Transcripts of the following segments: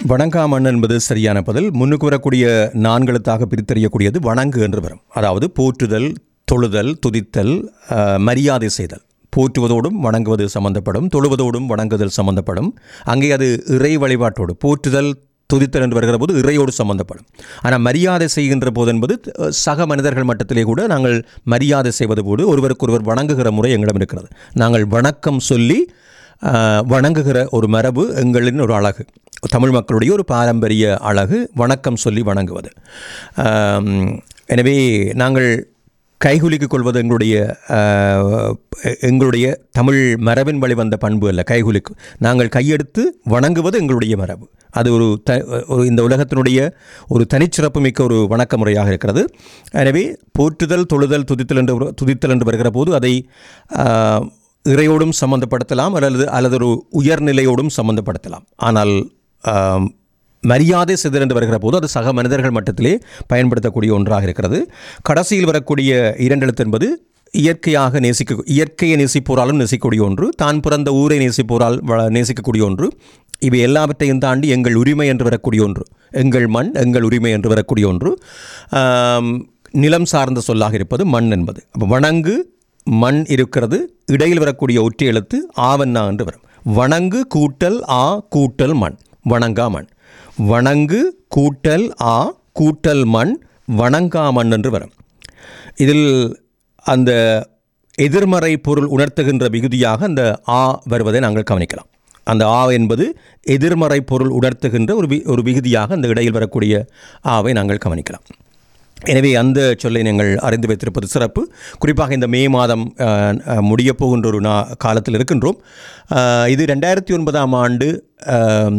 வணங்காமண் என்பது சரியான பதில் முன்னுக்கு வரக்கூடிய நான்கெழுத்தாக பிரித்தறியக்கூடியது வணங்கு என்று வரும் அதாவது போற்றுதல் தொழுதல் துதித்தல் அஹ், மரியாதை செய்தல் போற்றுவதோடும் வணங்குவது சம்பந்தப்படும் தொழுவதோடும் வணங்குதல் சம்பந்தப்படும் அங்கே அது இறை வழிபாட்டோடு போற்றுதல் துதித்தல் என்று வருகிற போது இறையோடு சம்பந்தப்படும் ஆனால் மரியாதை செய்கின்ற போது என்பது அஹ், சக மனிதர்கள் மட்டத்திலே கூட நாங்கள் மரியாதை செய்வது போது ஒருவருக்கொருவர் வணங்குகிற முறை எங்களிடம் இருக்கிறது நாங்கள் வணக்கம் சொல்லி அஹ், வணங்குகிற ஒரு மரபு எங்களின் ஒரு அழகு தமிழ் மக்களுடைய ஒரு பாரம்பரிய அழகு வணக்கம் சொல்லி வணங்குவது ஆம், எனவே நாங்கள் கைகுலுக்கிக் கொள்வது எங்களுடைய அஹ், எங்களுடைய தமிழ் மரபின் வழி வந்த பண்பு அல்ல கைகுலுக்கு நாங்கள் கையெடுத்து வணங்குவது எங்களுடைய மரபு அது ஒரு த ஒரு இந்த உலகத்தினுடைய ஒரு தனிச்சிறப்பு மிக்க ஒரு வணக்க முறையாக இருக்கிறது எனவே போற்றுதல் தொழுதல் துதித்தல் என்று ஒரு- துதித்தல் என்று வருகிற போது அதை ஆஹ், இறையோடும் சம்பந்தப்படுத்தலாம் அல்லது அல்லது ஒரு உயர்நிலையோடும் சம்பந்தப்படுத்தலாம் ஆனால் ஆம், மரியாதை சிதற் என்று வருகிற போது அது சக மனிதர்கள் மட்டத்திலே பயன்படுத்தக்கூடிய ஒன்றாக இருக்கிறது கடைசியில் வரக்கூடிய இரண்டெழுத்து என்பது இயற்கையாக நேசிக்க இயற்கையை நேசிப்போராலும் நேசிக்கக்கூடிய ஒன்று தான் பிறந்த ஊரை நேசிப்போரால் வ- நேசிக்கக்கூடிய ஒன்று இவை எல்லாவற்றையும் தாண்டி எங்கள் உரிமை என்று வரக்கூடிய ஒன்று எங்கள் மண் எங்கள் உரிமை என்று வரக்கூடிய ஒன்று ஆம், நிலம் சார்ந்த சொல்லாக இருப்பது மண் என்பது அப்போ வணங்கு மண் இருக்கிறது இடையில் வரக்கூடிய ஒற்றை எழுத்து ஆவண்ணா என்று வரும் வணங்கு கூட்டல் ஆ கூட்டல் மண் வணங்கா மண் வணங்கு கூட்டல் ஆ கூட்டல் மண் வணங்கா மண் என்று வரும் இதில் அந்த எதிர்மறை பொருள் உணர்த்துகின்ற விகுதியாக அந்த ஆ வருவதை நாங்கள் கவனிக்கலாம் அந்த ஆ என்பது எதிர்மறை பொருள் உணர்த்துகின்ற ஒரு வி ஒரு விகுதியாக அந்த இடையில் வரக்கூடிய ஆவை நாங்கள் கவனிக்கலாம் எனவே அந்த சொல்லை நீங்கள் அறிந்து வைத்திருப்பது சிறப்பு குறிப்பாக இந்த மே மாதம் அஹ், அஹ், முடியப் போகின்ற ஒரு நா காலத்தில் இருக்கின்றோம் அஹ், இது ரெண்டாயிரத்தி ஒன்பதாம் ஆண்டு அஹ்,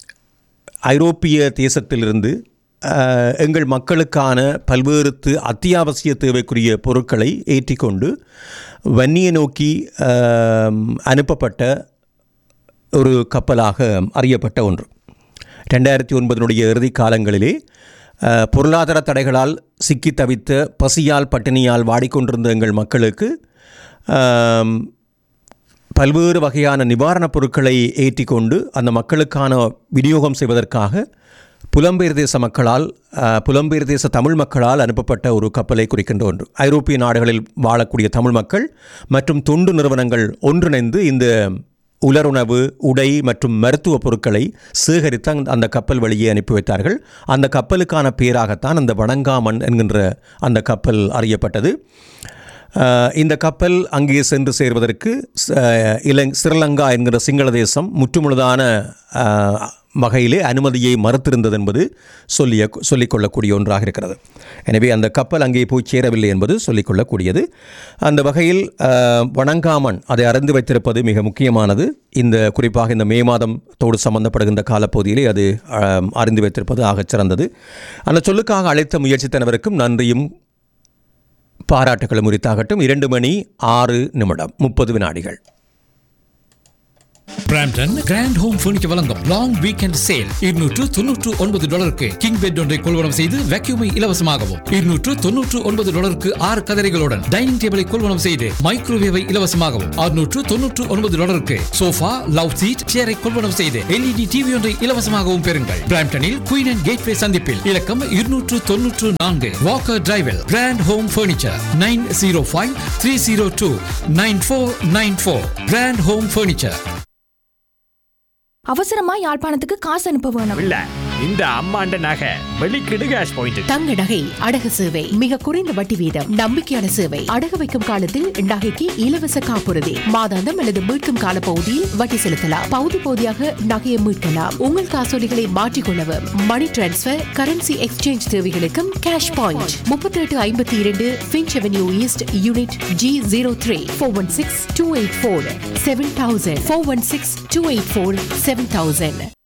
ஐரோப்பிய தேசத்திலிருந்து அஹ், எங்கள் மக்களுக்கான பல்வேறு து- அத்தியாவசிய தேவைக்குரிய பொருட்களை ஏற்றிக்கொண்டு வன்னியை நோக்கி அஹ், அனுப்பப்பட்ட ஒரு கப்பலாக அறியப்பட்ட ஒன்று ரெண்டாயிரத்தி ஒன்பதனுடைய இறுதி காலங்களிலே அஹ், பொருளாதார தடைகளால் சிக்கி தவித்த பசியால் பட்டினியால் வாடிக்கொண்டிருந்த எங்கள் மக்களுக்கு ஆம், பல்வேறு வகையான நிவாரணப் பொருட்களை ஏற்றிக்கொண்டு அந்த மக்களுக்கான விநியோகம் செய்வதற்காக புலம்பெயர் தேச மக்களால் அஹ், புலம்பெயர் தேச தமிழ் மக்களால் அனுப்பப்பட்ட ஒரு கப்பலை குறிக்கின்ற ஒன்று ஐரோப்பிய நாடுகளில் வாழக்கூடிய தமிழ் மக்கள் மற்றும் தொண்டு நிறுவனங்கள் ஒன்றிணைந்து இந்த உலருணவு உடை மற்றும் மருத்துவ பொருட்களை சேகரித்து அந்த- அந்த கப்பல் வழியே அனுப்பி வைத்தார்கள் அந்த கப்பலுக்கான பேராகத்தான் அந்த வணங்காமன் என்கின்ற அந்த கப்பல் அறியப்பட்டது அஹ், இந்த கப்பல் அங்கே சென்று சேர்வதற்கு ச- இலங் ஸ்ரீலங்கா என்கிற சிங்கள தேசம் முற்றுமுழுதான அஹ், வகையிலே அனுமதியை மறுத்திருந்தது என்பது சொல்லிய சொல்லிக்கொள்ளக்கூடிய ஒன்றாக இருக்கிறது எனவே அந்த கப்பல் அங்கே போய் சேரவில்லை என்பது சொல்லிக்கொள்ளக்கூடியது அந்த வகையில் அஹ், வணங்காமன் அதை அறிந்து வைத்திருப்பது மிக முக்கியமானது இந்த குறிப்பாக இந்த மே மாதம் தோடு சம்பந்தப்படுகின்ற காலப்பகுதியிலே அது அஹ், அறிந்து வைத்திருப்பது ஆகச் சிறந்தது அந்த சொல்லுக்காக அழைத்த முயற்சித்தனவருக்கும் நன்றியும் பாராட்டுகளும் உரித்தாகட்டும் இரண்டு மணி ஆறு நிமிடம் முப்பது வினாடிகள் பிராம்டன் கிராண்ட் ஹோம் ஃபர்னிச்சர் வழங்கும் லாங் வீக்கெண்ட் சேல் இருநூற்று தொன்னூற்று ஒன்பது டாலருக்கு கிங் பெட் ஒன்றை கொள்வனம் செய்து வேக்யூமை இலவசமாகவும் இருநூற்று தொன்னூற்று ஒன்பது டாலருக்கு ஆறு கதரைகளுடன் டைனிங் டேபிளை கொள்வனம் செய்து மைக்ரோவேவை இலவசமாகவும் அறுநூற்று தொன்னூற்று ஒன்பது டாலருக்கு சோஃபா லவ் சீட் சேரை கொள்வனம் செய்து எல்இடி டிவி ஒன்றை இலவசமாகவும் பெறுங்கள் பிராம்டனில் குயின் அண்ட் கேட்வே சந்திப்பில் இலக்கம் இருநூற்று தொன்னூற்று நான்கு வாக்கர் டிரைவில் grand home furniture nine zero five three zero two nine four nine four grand home furniture அவசரமா யாழ்ப்பாணத்துக்கு காசு அனுப்ப வேணும் இல்ல இந்த அம்மாண்ட நகை வெளிக்கிடு கேஷ் பாயிண்ட் தங்க நகை அடகு சேவை மிக குறைந்த வட்டி வீதம் நம்பிக்கையான சேவை அடகு வைக்கும் காலத்தில் நகைக்கு இலவச காப்புறுதி மாதாந்தம் அல்லது மீட்கும் கால பகுதியில் வட்டி செலுத்தலாம் பகுதி பகுதியாக நகையை மீட்கலாம் உங்கள் காசோலிகளை மாற்றிக்கொள்ளவும் மணி டிரான்ஸ்பர் கரன்சி எக்ஸ்சேஞ்ச் தேவைகளுக்கும் கேஷ் பாயிண்ட் முப்பத்தி எட்டு ஐம்பத்தி இரண்டு Finch Avenue East unit G zero three four one six two eight four seven thousand four one six two eight four seven thousand